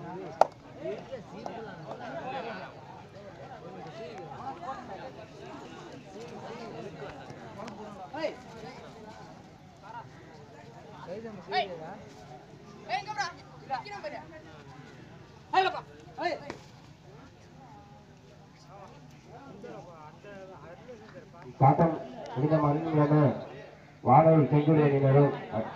காட்டம் இந்த மருந்துகள வானொலி செங்குடி அணியினரும் அ-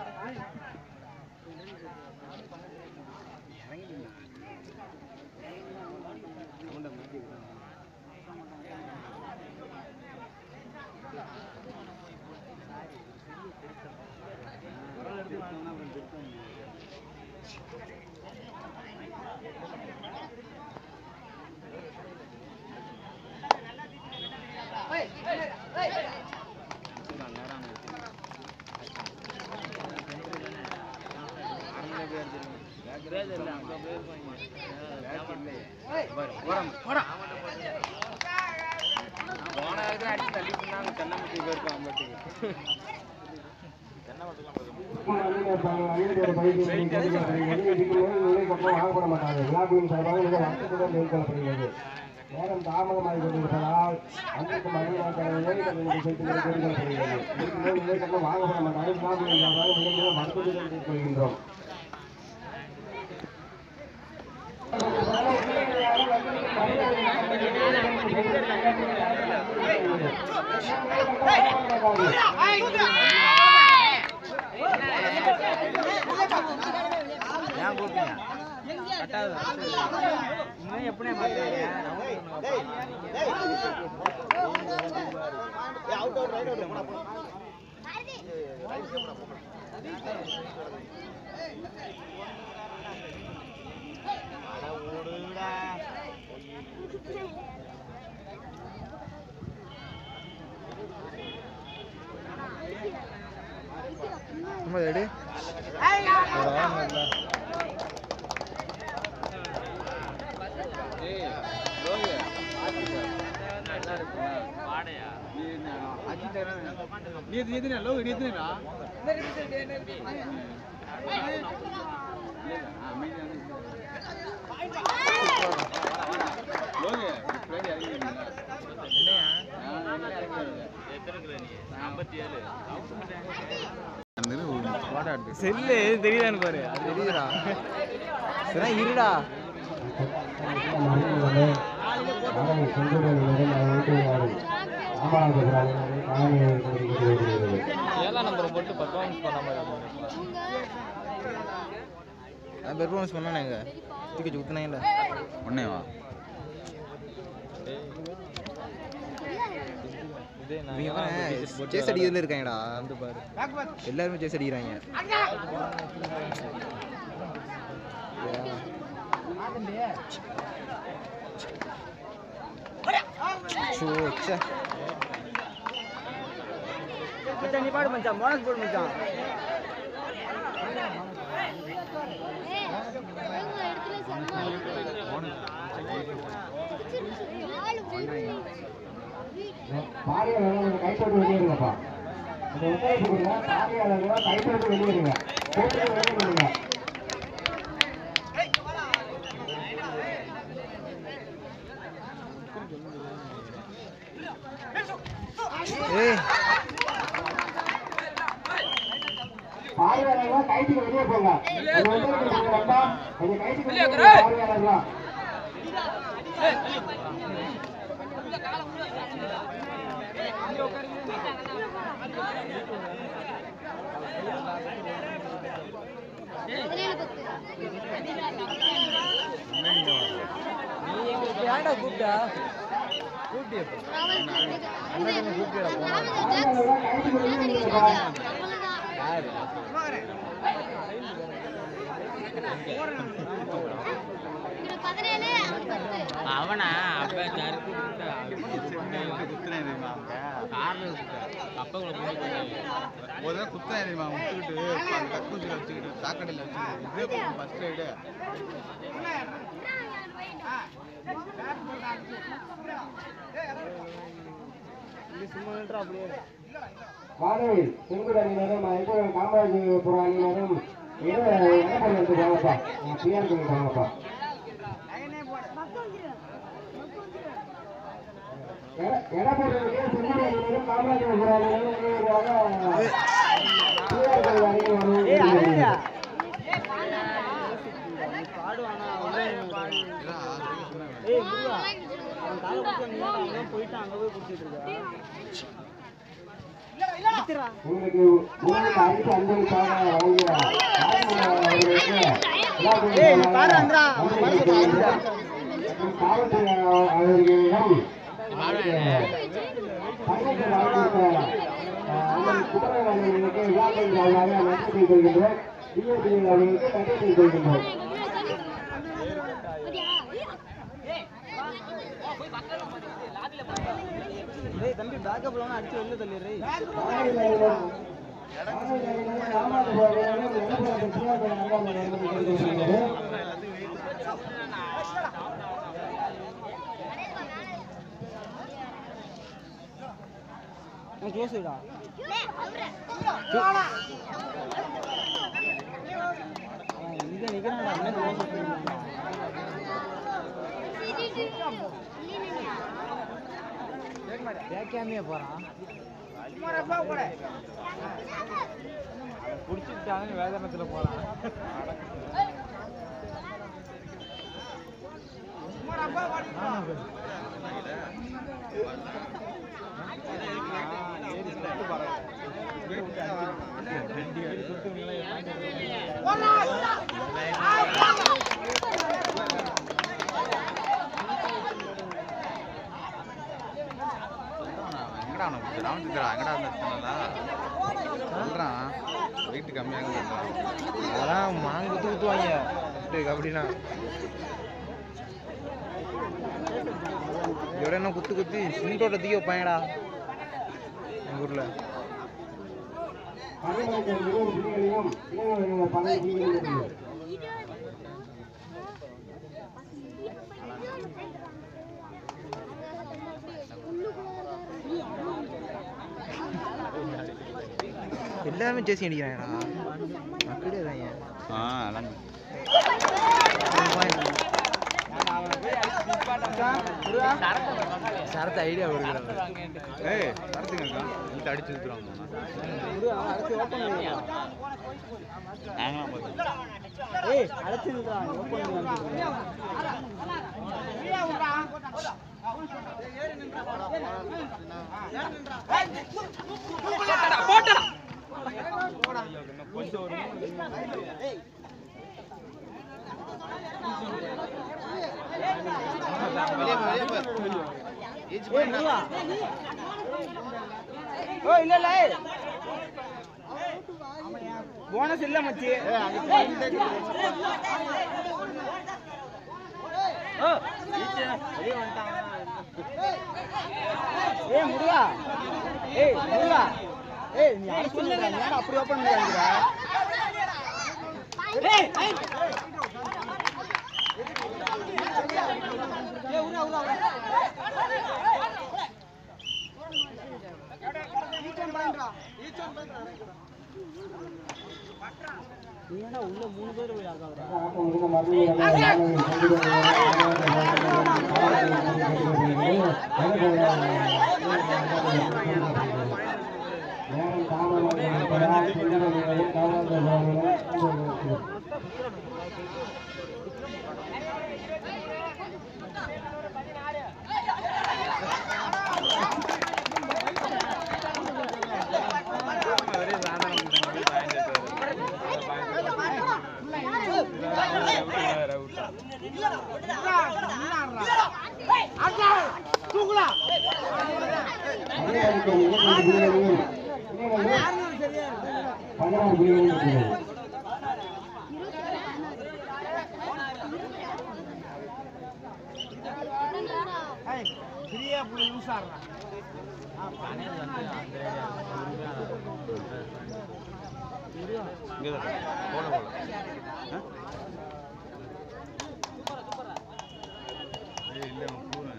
அணியினர் பயிற்சி கேட்டுக்கொள்ளப்படுகிறது. இதுக்கு மேல் நிலை பக்கம் வாங்கப்பட மாட்டாங்க விழாக்குழுவின் சார்பாக மிக வருத்தத்துடன் மேற்கொள்ளப்படுகிறது நேரம் தாமதமாகி கொண்டிருப்பதால் அன்றைக்கு மகளிர் தலைவரை கேட்டுக்கொள்ளப்படுகிறது இதுக்கு மேல் நிலை பக்கம் வாங்கப்பட மாட்டாங்க விழாக்குழுவின் சார்பாக மிக மிக வருத்தத்துடன் மேற்கொள்கின்றோம் ஏன் கூப்பிட்டீங்க கட்டாது இன்னும் எப்படியே பார்த்துருக்கீங்க சும்மா எடு செல்லு தெரியுதான்னு பாரு அது தெரியுதுடா சரி இருடா நாளை செங்குடி அணியினரும் அதை ஊட்டுகிறார்கள் ராமநாதபுரம் அணியினரை காலநிலை வருகிறது ஏழாம் நம்பர் போட்டு பர்ஃபார்மன்ஸ் பண்ண மாதிரி நான் பெர்ஃபார்மன்ஸ் பண்ணானேங்க தூக்கி குத்துனேன்ல உடனே வா சேஸ் அடிக்கிறதுல இருக்காங்கடா வந்து பாரு எல்லாருமே சேஸ் அடிக்கிறாங்க சோ, ச்சே. மச்சான் நீ பாடு மச்சான் போனஸ் போடு மச்சான் பார்வையாளர்கள் கைப்பட்டு வெளியேறுங்கப்பா இந்த ஒத்துழைப்பு கொடுங்க பார்வையாளர்கள் கைப்பட்டு வெளியேறுங்க கூட்டத்தை வெளியேறுங்க ஏய் பார்வையாளர்கள் கைத்துக்கு வெளியே போங்க அது ஒத்துழைப்பு கொடுங்க வேண்டாம் கொஞ்சம் கைத்துக்கு வெளியே போங்க பார்வையாளர்கள் ஏன்டா கூப்பிட்டா கூப்பிட்டியா பார்வையாளர்கள் கைத்துக்கு வெளியே போங்க யாரு அவனா அப்ப சருக்கு கார்ல அப்பங்களை ஒரு தடவை குத்தம் தெரியுமா விட்டுக்கிட்டு அந்த கக்கூசியில் வச்சுக்கிட்டு சாக்கடையில் வச்சுக்கிட்டு இதே ஃபர்ஸ்ட் ரைடு சும்மா நின்றா அப்படியே வானவில் செங்குடி அணியினரும் ஐம்பது காமராஜபுரம் அணியினரும் இட இடப்பள்ளி வந்து போங்கப்பா பிஆர் கோயில் போங்கப்பா எடை- எடை போடுறதுக்கு செம்மறி அணியினரும் காமராஜர் அணியினரும் நேரடியாக சிவகங்கை அணியில் வருவது உங்களுக்கு உங்களுக்கு அரிசி அன்பளிப்பாக வழங்கிய ராஜ்குமார் அவர்களுக்கு விழாக்குழுவின் சார்பாக மற்றும் காவல்துறை அவர்களிடம் தங்கத்தை வழங்கிய அண்ணன் குமரவேலனுக்கு விழாக்குழுவின் சார்பாக நன்றி கொள்கின்றோம் டிஎஸ்பி அவர்களுக்கு நன்றி கொள்கின்றோம் தம்பி பேக்கப் அடிச்சு வெளில தள்ளிடுறேன் க்ளோஸ் விடா இங்க நிக்கிறான்டா என்ன க்ளோஸ் கேட்காமையே போறான் பிடிச்சிட்டாங்க வேதனத்துல போறான் எங்கடா அவனை பிடிச்ச ராமச்சந்திரா எங்கடா இருந்தா சொல்றான் வெயிட் கம்மியாக சொல்றான் அதெல்லாம் மாங்க குத்து குத்துவாங்க அப்படின்னா இதோட என்ன குத்து குத்தி சிண்டோட தீய வைப்பாங்கடா எங்க ஊர்ல எல்லாருமே ஜேசி அடிக்கிறாங்கடா மக்களே தான் ஆ அதான் சரத்து ஐடியா கொடுக்குறாங்க ஏய் நடத்துங்க இருக்கா இழுத்து அடிச்சு இழுத்துருவாங்க நாங்களாம் பார்த்தோம் ஏய் அடைச்சிருக்கா ஓப்பன் வெளியே போ, வெளியே போ. ஏச்சு ஏய் முருகா ஓ இல்ல இல்ல போனஸ் இல்ல மச்சி ஓ வெளிய வந்துட்டாங்க ஏய் முருகா ஏய் முருகா ஏய் நீ அடிச்சு சொல்லுடா நீ ஏன்டா அப்படி ஓபன் பண்ணிடுற ஏய் ஏய் ஏய் உரா உரா உரா நீ ஏன்டா உள்ள மூணு பேர் போய் ஆகாதா நேரம் தாமதமாக இருப்பதால் பின்னணியில் காவல்துறையினர் பதினாறு புள்ளிகள் இருக்கிறது ஃப்ரீயா புள்ள யூஸ் ஆடுறான் இங்கே போல போல ஆ? ஏய் இல்லை அவன் பூனை.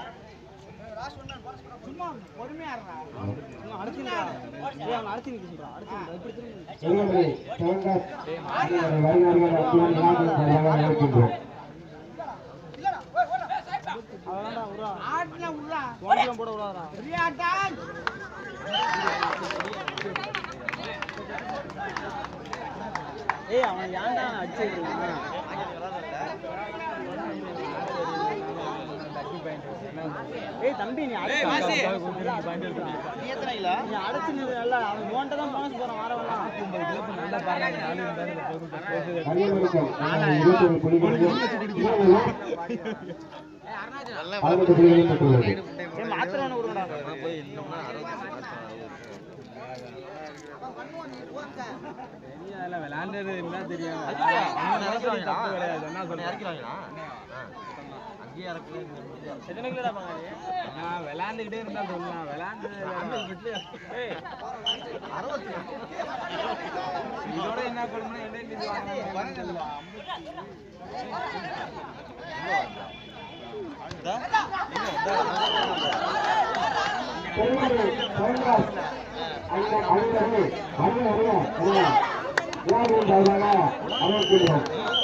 சும்மா பொறுமையா இருடா சும்மா அடிச்சுடா ஏய் அவன் அடிச்சு நிக்க சொல்றா அடிச்சு இப்படி திரும்பி செல்வங்களை சிவகாசி வழிகாடுகள் அத்துடன் விழாக்கள் இருக்கின்றோம் அவன்டா உரா ஆட்ல உரா வாங்கிலாம் போட ஏய் அவன் ஏன்டா அடிச்சிருக்கான் ஏய் தம்பி நீ அடிச்சு நீ அடைச்சு நிறுத்தல அவன் ஓன்ட்ட தான் போனஸ் போறான் வாரவெல்லாம் கன்னியாகுமரிக்கும் இருபத்தி புள்ளிகளையும் இலங்கையும் பதினெட்டு புள்ளிகளையும் பெற்றுள்ளது ஏய் மாத்திரம் விடுங்கடா விளையாண்டது என்ன தெரியும் எத்தனை கிலோ நான் விளையாண்டுக்கிட்டே இருந்தா சொல்லலாம் விளையாண்டு இதோட என்ன கொள்ளுனா இடையில பெருமாள் பரந்தாஸ் அந்த அணிவர்கள் அணி அறிய விளையாடும் சார்பாக அறிவிக்கின்றோம்